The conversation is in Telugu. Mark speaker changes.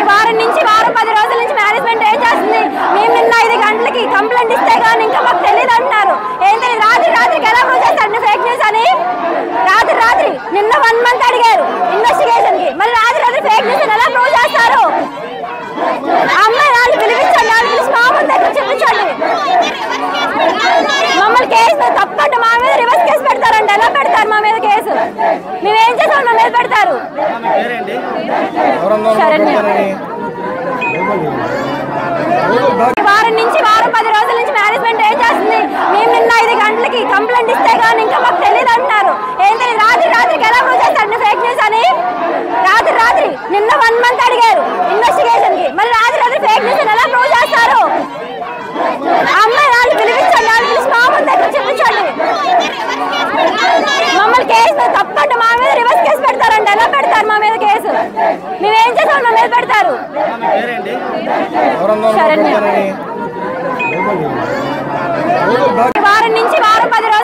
Speaker 1: వారం నుంచి వారం పది రోజుల నుంచి మేనేజ్మెంట్ ఏం చేస్తుంది మేము నిన్న ఐదు గంటలకి కంప్లైంట్ ఇస్తే కానీ ఇంకా మాకు తెలియదు అంటున్నారు ఏం తెలియదు రాత్రి రాత్రికి ఎలా ప్రూవ్ చేస్తారు ఫేక్ న్యూస్ అని రాత్రి రాత్రి నిన్న వన్ మంత్ అడిగారు ఇన్వెస్టిగేషన్ కి మరి రాత్రి రాత్రి ఫేక్ న్యూస్ ఎలా ప్రూవ్ చేస్తారు ఆ అమ్మాయి వాళ్ళు పిలిపించండి వాళ్ళు పిలిచి మా ముందు దగ్గర చూపించండి మమ్మల్ని కేసు తప్పంటే మా మీద రివర్స్ కేసు పెడతారండి ఎలా పెడతారు మా మీద కేసు మేమేం చేసాం మా మీద పెడతారు శరణ్య. వారం నుంచి వారం పది రోజుల నుంచి మేనేజ్మెంట్ ఏం చేస్తుంది మేము నిన్న ఐదు గంటలకి కంప్లైంట్ ఇస్తే కానీ ఇంకా మాకు తెలియదు అంటున్నారు ఏం తెలియదు రాత్రి రాత్రికి ఎలా ప్రూవ్ చేస్తారు ఫేక్ న్యూస్ అని రాత్రి రాత్రి నిన్న వన్ మంత్ అడిగారు ఇన్వెస్టిగేషన్ కి మరి రాత్రి రాత్రి ఫేక్ న్యూస్ ఎలా ప్రూవ్ చేస్తారు ఆ అమ్మాయి వాళ్ళు పిలిపించండి వాళ్ళు పిలిచి మా ముందు దగ్గర చూపించండి మమ్మల్ని కేసు తప్పంటే మా మీద రివర్స్ కేసు పెడతారండి ఎలా పెడతారు మా మీద కేసు మేమేం చేసాం మా మీద పెడతారు శరణ్య. వారం నుంచి వారం పది రోజుల